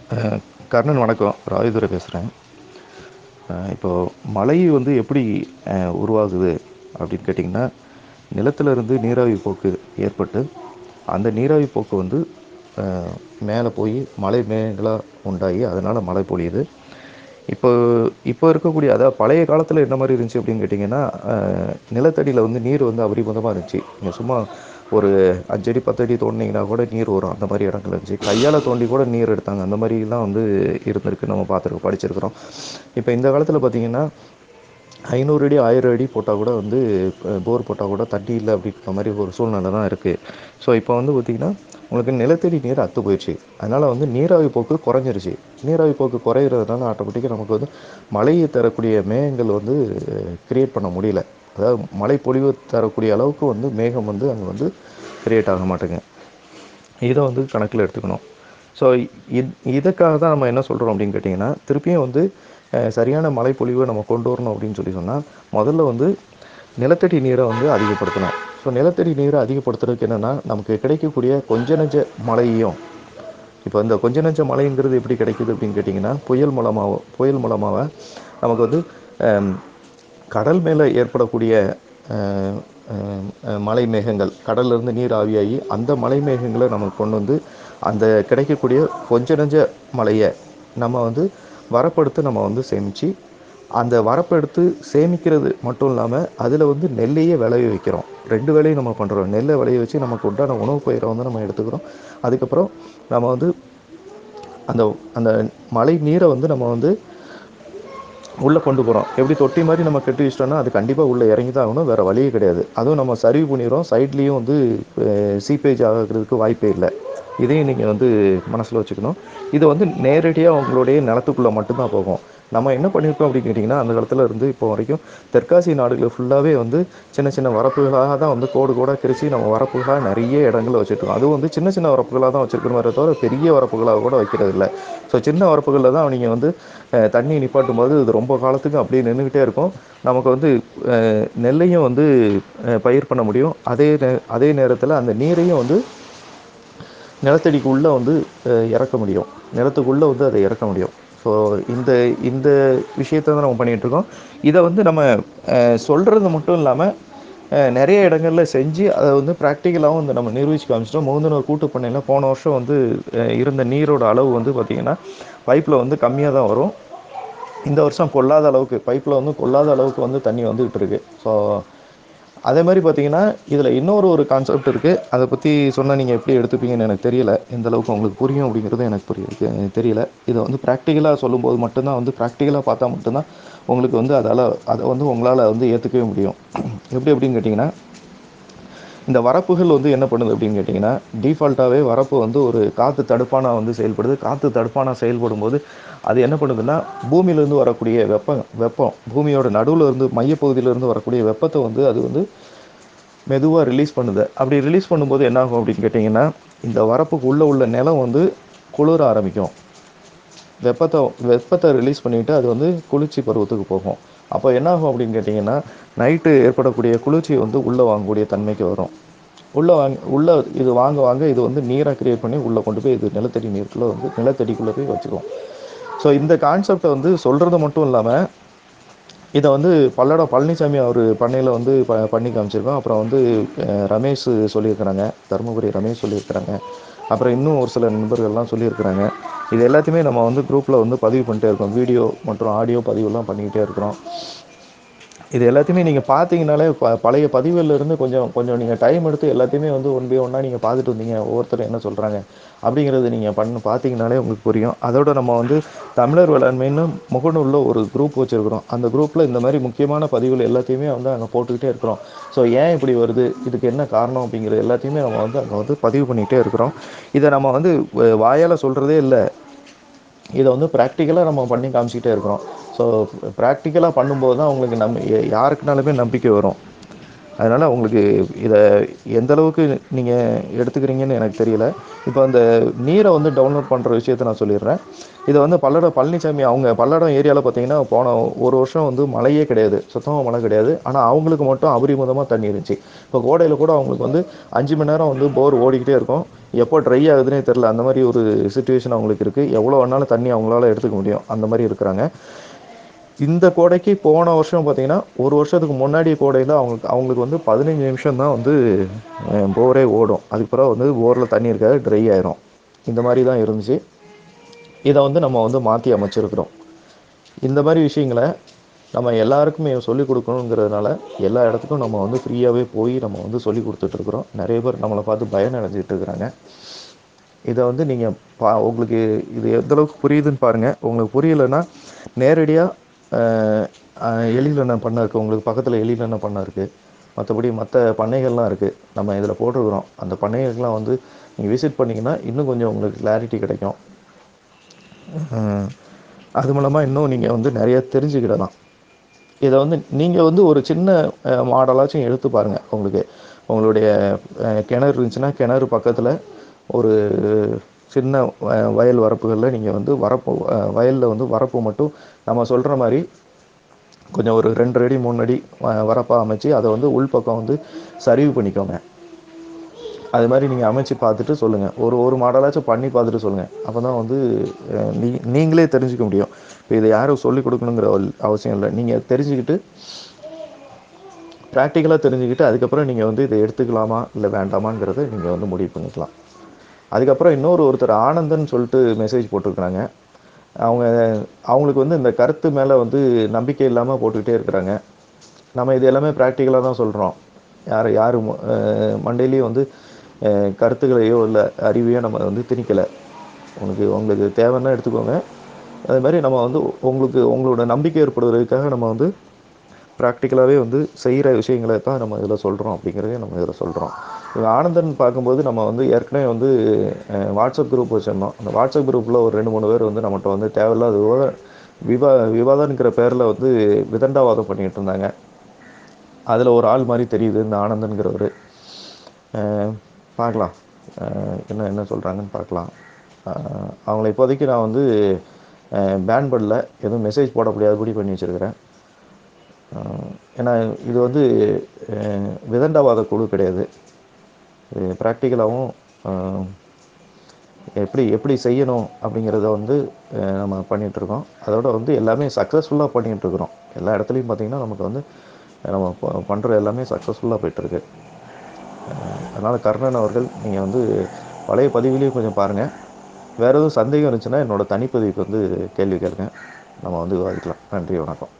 அஹ் கர்ணன் வணக்கம் ராயதுரை பேசுகிறேன் இப்போது மழை வந்து எப்படி அஹ், உருவாகுது அப்படின்னு கேட்டிங்கன்னா நிலத்துல இருந்து நீராவி போக்கு ஏற்பட்டு அந்த நீராவி போக்கு வந்து அஹ், மேலே போய் மழை மேகங்களாக உண்டாகி அதனால் மழை பொழியுது இப்போ இப்போ இருக்கக்கூடிய அதாவது பழைய காலத்தில் என்ன மாதிரி இருந்துச்சு அப்படின்னு கேட்டிங்கன்னா அஹ், நிலத்தடியில் வந்து நீர் வந்து அபரிமிதமாக இருந்துச்சு நீங்கள் சும்மா ஒரு அஞ்சடி பத்தடி தோண்டினீங்கன்னா கூட நீர் வரும் அந்த மாதிரி இடங்கள் இருந்துச்சு கையால் தோண்டி கூட நீர் எடுத்தாங்க அந்த மாதிரிலாம் வந்து இருந்திருக்கு நம்ம பார்த்துருக்கோம் படிச்சிருக்கிறோம் இப்போ இந்த காலத்தில் பார்த்தீங்கன்னா ஐநூறு அடி ஆயிரம் அடி போட்டால் கூட வந்து அஹ், போர் போட்டால் கூட தண்ணி இல்லை அப்படின்ற மாதிரி ஒரு சூழ்நிலை தான் இருக்குது ஸோ இப்போ வந்து பார்த்திங்கன்னா உங்களுக்கு நிலத்தடி நீர் அத்து போயிடுச்சு அதனால் வந்து நீராவி போக்கு குறைஞ்சிருச்சு நீராவி போக்கு குறையிறதுனால ஆட்டோமேட்டிக்காக நமக்கு வந்து மழையை தரக்கூடிய மேகங்கள் வந்து கிரியேட் பண்ண முடியல அதாவது மழை பொழிவு தரக்கூடிய அளவுக்கு வந்து மேகம் வந்து அங்கே வந்து கிரியேட் ஆக மாட்டேங்க இதை வந்து கணக்கில் எடுத்துக்கணும் ஸோ இது இதுக்காக தான் நம்ம என்ன சொல்கிறோம் அப்படின்னு கேட்டிங்கன்னா திருப்பியும் வந்து அஹ், சரியான மழைப்பொழிவை நம்ம கொண்டு வரணும் அப்படின்னு சொல்லி சொன்னால் முதல்ல வந்து நிலத்தடி நீரை வந்து அதிகப்படுத்தணும் ஸோ நிலத்தடி நீரை அதிகப்படுத்துறதுக்கு என்னென்னா நமக்கு கிடைக்கக்கூடிய கொஞ்ச நெஞ்ச மழையையும் இப்போ இந்த கொஞ்ச நெஞ்ச மழைங்கிறது எப்படி கிடைக்குது அப்படின்னு கேட்டிங்கன்னா புயல் மூலமாக புயல் மூலமாக நமக்கு வந்து அம், கடல் மேலே ஏற்படக்கூடிய அஹ், அஹ், அஹ், மலை மேகங்கள் கடல்ல இருந்து நீர் ஆவியாகி அந்த மலை மேகங்களை நமக்கு கொண்டு வந்து அந்த கிடைக்கக்கூடிய கொஞ்ச நெஞ்ச மழையை நம்ம வந்து வரப்படுத்து நம்ம வந்து சேமித்து அந்த வரப்பெடுத்து சேமிக்கிறது மட்டும் இல்லாமல் அதில் வந்து நெல்லையே விளைய வைக்கிறோம் ரெண்டு வேலையும் நம்ம பண்ணுறோம் நெல்லை விளைய வச்சு நமக்கு உண்டான உணவு பயிரை வந்து நம்ம எடுத்துக்கிறோம் அதுக்கப்புறம் நம்ம வந்து அந்த அந்த மழை நீரை வந்து நம்ம வந்து உள்ளே கொண்டு போகிறோம் எப்படி தொட்டி மாதிரி நம்ம கட்டி வச்சிட்டோம்னா அது கண்டிப்பாக உள்ளே இறங்கி தான் ஆகணும் வேறு வழியே கிடையாது அதுவும் நம்ம சரிவு பண்ணிடுறோம் சைட்லேயும் வந்து சீப்பேஜ் ஆகிறதுக்கு வாய்ப்பே இல்லை இதையும் நீங்கள் வந்து மனசில் வச்சுக்கணும் இது வந்து நேரடியாக உங்களுடைய நிலத்துக்குள்ளே மட்டும்தான் போகும் நம்ம என்ன பண்ணியிருக்கோம் அப்படின்னு கேட்டிங்கன்னா அந்த காலத்தில் இருந்து இப்போ வரைக்கும் தெற்காசிய நாடுகள் ஃபுல்லாகவே வந்து சின்ன சின்ன வரப்புகளாக தான் வந்து கோடு கோடாக கிரிச்சு நம்ம வரப்புகளாக நிறைய இடங்களில் வச்சுருக்கோம் அதுவும் வந்து சின்ன சின்ன வரப்புகளாக தான் வச்சுருக்கிறோமே தவிர பெரிய வரப்புகளாக கூட வைக்கிறது இல்லை ஸோ சின்ன வரப்புகளில் தான் நீங்கள் வந்து அஹ், தண்ணி நிப்பாட்டும் போது இது ரொம்ப காலத்துக்கு அப்படியே நின்றுக்கிட்டே இருக்கும் நமக்கு வந்து அஹ், நெல்லையும் வந்து அஹ், பயிர் பண்ண முடியும் அதே நே- அதே நேரத்தில் அந்த நீரையும் வந்து நிலத்தடிக்கு உள்ளே வந்து அஹ், இறக்க முடியும் நிலத்துக்குள்ளே வந்து அதை இறக்க முடியும் ஸோ இந்த இந்த விஷயத்தை தான் நம்ம பண்ணிகிட்டு இருக்கோம் இதை வந்து நம்ம சொல்கிறது மட்டும் இல்லாமல் நிறைய இடங்களில் செஞ்சு அதை வந்து ப்ராக்டிக்கலாகவும் வந்து நம்ம நிரூபிச்சு காமிச்சிட்டோம் முகுந்தனூர் கூட்டு பண்ணையில் போன வருஷம் வந்து அஹ், இருந்த நீரோட அளவு வந்து பார்த்திங்கன்னா பைப்பில் வந்து கம்மியாக தான் வரும் இந்த வருஷம் கொள்ளாத அளவுக்கு பைப்பில் வந்து கொள்ளாத அளவுக்கு வந்து தண்ணி வந்துகிட்டு இருக்கு ஸோ அதே மாதிரி பார்த்தீங்கன்னா இதில் இன்னொரு ஒரு கான்செப்ட் இருக்குது அதை பற்றி சொன்னால் நீங்கள் எப்படி எடுத்துப்பீங்கன்னு எனக்கு தெரியல எந்த அளவுக்கு உங்களுக்கு புரியும் அப்படிங்கிறது எனக்கு புரிய தெரியல இதை வந்து ப்ராக்டிக்கலாக சொல்லும்போது மட்டும்தான் வந்து ப்ராக்டிக்கலாக பார்த்தா மட்டும்தான் உங்களுக்கு வந்து அதால் அதை வந்து உங்களால் வந்து ஏற்றுக்கவே முடியும் எப்படி அப்படின்னு கேட்டிங்கன்னா இந்த வரப்புகள் வந்து என்ன பண்ணுது அப்படின்னு கேட்டிங்கன்னா டிஃபால்ட்டாகவே வரப்பு வந்து ஒரு காற்று தடுப்பானா வந்து செயல்படுது காற்று தடுப்பானா செயல்படும் போது அது என்ன பண்ணுதுன்னா பூமியிலேருந்து வரக்கூடிய வெப்பம் வெப்பம் பூமியோட நடுவில் இருந்து மையப்பகுதியிலேருந்து வரக்கூடிய வெப்பத்தை வந்து அது வந்து மெதுவாக ரிலீஸ் பண்ணுது அப்படி ரிலீஸ் பண்ணும்போது என்ன ஆகும் அப்படின்னு கேட்டிங்கன்னா இந்த வரப்புக்கு உள்ளே உள்ள நிலம் வந்து குளிர ஆரம்பிக்கும் வெப்பத்தை வெப்பத்தை ரிலீஸ் பண்ணிவிட்டு அது வந்து குளிர்ச்சி பருவத்துக்கு போகும் அப்போ என்ன ஆகும் அப்படின்னு கேட்டிங்கன்னா நைட்டு ஏற்படக்கூடிய குளிர்ச்சி வந்து உள்ளே வாங்கக்கூடிய தன்மைக்கு வரும் உள்ளே வாங்க உள்ளே இது வாங்க வாங்க இது வந்து நீராக கிரியேட் பண்ணி உள்ளே கொண்டு போய் இது நிலத்தடி நீருக்குள்ளே வந்து நிலத்தடிக்குள்ளே போய் வச்சுக்கும் ஸோ இந்த கான்செப்டை வந்து சொல்கிறது மட்டும் இல்லாமல் இதை வந்து பல்லட பழனிசாமி அவர் பண்ணையில் வந்து ப பண்ணி காமிச்சிருக்கோம் அப்புறம் வந்து அஹ், ரமேஷ் சொல்லியிருக்கிறாங்க தருமபுரி ரமேஷ் சொல்லியிருக்கிறாங்க அப்புறம் இன்னும் ஒரு சில நண்பர்கள்லாம் சொல்லியிருக்கிறாங்க இது எல்லாத்தையுமே நம்ம வந்து குரூப்பில் வந்து பதிவு பண்ணிட்டே இருக்கோம் வீடியோ மற்றும் ஆடியோ பதிவுலாம் பண்ணிக்கிட்டே இருக்கிறோம் இது எல்லாத்தையுமே நீங்கள் பார்த்தீங்கனாலே ப பழைய பதிவுல இருந்து கொஞ்சம் கொஞ்சம் நீங்கள் டைம் எடுத்து எல்லாத்தையுமே வந்து ஒன் பை ஒன்னாக நீங்கள் பார்த்துட்டு வந்தீங்க ஒவ்வொருத்தரும் என்ன சொல்கிறாங்க அப்படிங்கிறது நீங்கள் பண்ண பார்த்தீங்கனாலே உங்களுக்கு புரியும் அதோட நம்ம வந்து தமிழர் வேளாண்மைன்னு முகநூலில் ஒரு குரூப் வச்சுருக்கிறோம் அந்த குரூப்பில் இந்த மாதிரி முக்கியமான பதிவுகள் எல்லாத்தையுமே வந்து அங்கே போட்டுக்கிட்டே இருக்கிறோம் ஸோ ஏன் இப்படி வருது இதுக்கு என்ன காரணம் அப்படிங்கிறது எல்லாத்தையுமே நம்ம வந்து அங்கே வந்து பதிவு பண்ணிகிட்டே இருக்கிறோம் இதை நம்ம வந்து வாயால் சொல்கிறதே இல்லை இதை வந்து ப்ராக்டிக்கலாக நம்ம பண்ணி காமிச்சிக்கிட்டே இருக்கிறோம் ஸோ ப்ராக்டிக்கலாக பண்ணும்போது தான் உங்களுக்கு நம் யாருக்குனாலுமே நம்பிக்கை வரும் அதனால் உங்களுக்கு இதை எந்த அளவுக்கு நீங்கள் எடுத்துக்கிறீங்கன்னு எனக்கு தெரியல இப்போ அந்த நீரை வந்து டவுன்லோட் பண்ணுற விஷயத்தை நான் சொல்லிடுறேன் இதை வந்து பல்லடம் பழனிசாமி அவங்க பல்லடம் ஏரியாவில் பார்த்தீங்கன்னா போன ஒரு வருஷம் வந்து மழையே கிடையாது சுத்தமாக மழை கிடையாது ஆனால் அவங்களுக்கு மட்டும் அபரிமிதமாக தண்ணி இருந்துச்சு இப்போ கோடையில் கூட அவங்களுக்கு வந்து அஞ்சு மணி நேரம் வந்து போர் ஓடிக்கிட்டே இருக்கும் எப்போ ட்ரை ஆகுதுன்னே தெரில அந்த மாதிரி ஒரு சுச்சுவேஷன் அவங்களுக்கு இருக்குது எவ்வளோ வேணாலும் தண்ணி அவங்களால எடுத்துக்க முடியும் அந்த மாதிரி இருக்கிறாங்க இந்த கோடைக்கு போன வருஷம் பார்த்தீங்கன்னா ஒரு வருஷத்துக்கு முன்னாடி கோடையில் அவங்களுக்கு அவங்களுக்கு வந்து பதினஞ்சு நிமிஷம் தான் வந்து அஹ், போரே ஓடும் அதுக்கு பிறகு வந்து போரில் தண்ணி இருக்காது ட்ரை ஆயிரும் இந்த மாதிரி தான் இருந்துச்சு இதை வந்து நம்ம வந்து மாற்றி அமைச்சிருக்கிறோம் இந்த மாதிரி விஷயங்களை நம்ம எல்லாருக்குமே சொல்லிக் கொடுக்கணுங்கிறதுனால எல்லா இடத்துக்கும் நம்ம வந்து ஃப்ரீயாகவே போய் நம்ம வந்து சொல்லி கொடுத்துட்ருக்குறோம் நிறைய பேர் நம்மளை பார்த்து பயன் அடைஞ்சிட்டு இருக்கிறாங்க இதை வந்து நீங்கள் பா உங்களுக்கு இது எந்த அளவுக்கு புரியுதுன்னு பாருங்கள் உங்களுக்கு புரியலைன்னா நேரடியாக எழிலெண்ண பண்ண இருக்குது உங்களுக்கு பக்கத்தில் எழிலெண்ண பண்ண இருக்குது மற்றபடி மற்ற பண்ணைகள்லாம் இருக்குது நம்ம இதில் போட்டிருக்கிறோம் அந்த பண்ணைகளுக்கெல்லாம் வந்து நீங்கள் விசிட் பண்ணிங்கன்னா இன்னும் கொஞ்சம் உங்களுக்கு கிளாரிட்டி கிடைக்கும் அஹ் அது மூலமாக இன்னும் நீங்கள் வந்து நிறைய தெரிஞ்சுக்கிடலாம் இதை வந்து நீங்கள் வந்து ஒரு சின்ன மாடலாச்சும் எடுத்து பாருங்கள் உங்களுக்கு உங்களுடைய அஹ், கிணறு இருந்துச்சுன்னா கிணறு பக்கத்தில் ஒரு சின்ன வ- வயல் வரப்புகளில் நீங்கள் வந்து வரப்பு வயலில் வந்து வரப்பு மட்டும் நம்ம சொல்கிற மாதிரி கொஞ்சம் ஒரு ரெண்டு அடி மூணு அடி வ- வரப்பா அமைச்சு அதை வந்து உள்பக்கம் வந்து சரிவு பண்ணிக்கோங்க அது மாதிரி நீங்கள் அமைச்சு பார்த்துட்டு சொல்லுங்கள் ஒரு ஒரு மாடலாச்சும் பண்ணி பார்த்துட்டு சொல்லுங்கள் அப்போ தான் வந்து அஹ், நீ நீங்களே தெரிஞ்சுக்க முடியும் இப்போ இதை யாரும் சொல்லிக் கொடுக்கணுங்கிற அவல்- அவசியம் இல்லை நீங்கள் தெரிஞ்சுக்கிட்டு ப்ராக்டிக்கலாக தெரிஞ்சுக்கிட்டு அதுக்கப்புறம் நீங்கள் வந்து இதை எடுத்துக்கலாமா இல்லை வேண்டாமாங்கிறத நீங்கள் வந்து முடிவு பண்ணிக்கலாம் அதுக்கப்புறம் இன்னொரு ஒருத்தர் ஆனந்தன் சொல்லிட்டு மெசேஜ் போட்டிருக்கிறாங்க அவங்க அவங்களுக்கு வந்து இந்த கருத்து மேலே வந்து நம்பிக்கை இல்லாமல் போட்டுக்கிட்டே இருக்கிறாங்க நம்ம இது எல்லாமே ப்ராக்டிக்கலாக தான் சொல்கிறோம் யார் யார் மண்டையிலையும் வந்து அஹ், கருத்துக்களையோ இல்லை அறிவையோ நம்ம வந்து திணிக்கலை உங்களுக்கு உங்களுக்கு தேவைன்னா எடுத்துக்கோங்க அதே மாதிரி நம்ம வந்து உங்களுக்கு உங்களோட நம்பிக்கை ஏற்படுவதற்காக நம்ம வந்து ப்ராக்டிக்கலாகவே வந்து செய்கிற விஷயங்களை தான் நம்ம இதில் சொல்கிறோம் அப்படிங்கிறதையும் நம்ம இதில் சொல்கிறோம் இப்போ ஆனந்தன் பார்க்கும்போது நம்ம வந்து ஏற்கனவே வந்து அஹ், வாட்ஸ்அப் குரூப் வச்சுருந்தோம் அந்த வாட்ஸ்அப் குரூப்பில் ஒரு ரெண்டு மூணு பேர் வந்து நம்மகிட்ட வந்து தேவையில்லாத விவாத விவா விவாதங்கிற பேரில் வந்து விதண்டாவாதம் பண்ணிகிட்டு இருந்தாங்க அதில் ஒரு ஆள் மாதிரி தெரியுது இந்த ஆனந்தன்கிறவர் பார்க்கலாம் அஹ், என்ன என்ன சொல்கிறாங்கன்னு பார்க்கலாம் அஹ், அவங்கள இப்போதைக்கு நான் வந்து பேன் பண்ணல எதுவும் மெசேஜ் போட முடியாதபடி பண்ணி வச்சுருக்கிறேன் ஆஹ் ஏன்னா இது வந்து அஹ், விதண்டாவாத குழு கிடையாது ப்ராக்டிக்கலாகவும் எப்படி எப்படி செய்யணும் அப்படிங்கிறத வந்து அஹ், நம்ம பண்ணிகிட்ருக்கோம் அதோட வந்து எல்லாமே சக்ஸஸ்ஃபுல்லாக பண்ணிகிட்ருக்குறோம் எல்லா இடத்துலையும் பார்த்திங்கன்னா நமக்கு வந்து நம்ம பண்ணுற எல்லாமே சக்ஸஸ்ஃபுல்லாக போயிட்டுருக்கு அதனால் கர்ணன் அவர்கள் நீங்கள் வந்து பழைய பதிவிலையும் கொஞ்சம் பாருங்கள் வேறு எதுவும் சந்தேகம் இருந்துச்சுன்னா என்னோட தனிப்பதிவுக்கு வந்து கேள்வி கேளுங்க நம்ம வந்து விவாதிக்கலாம் நன்றி வணக்கம்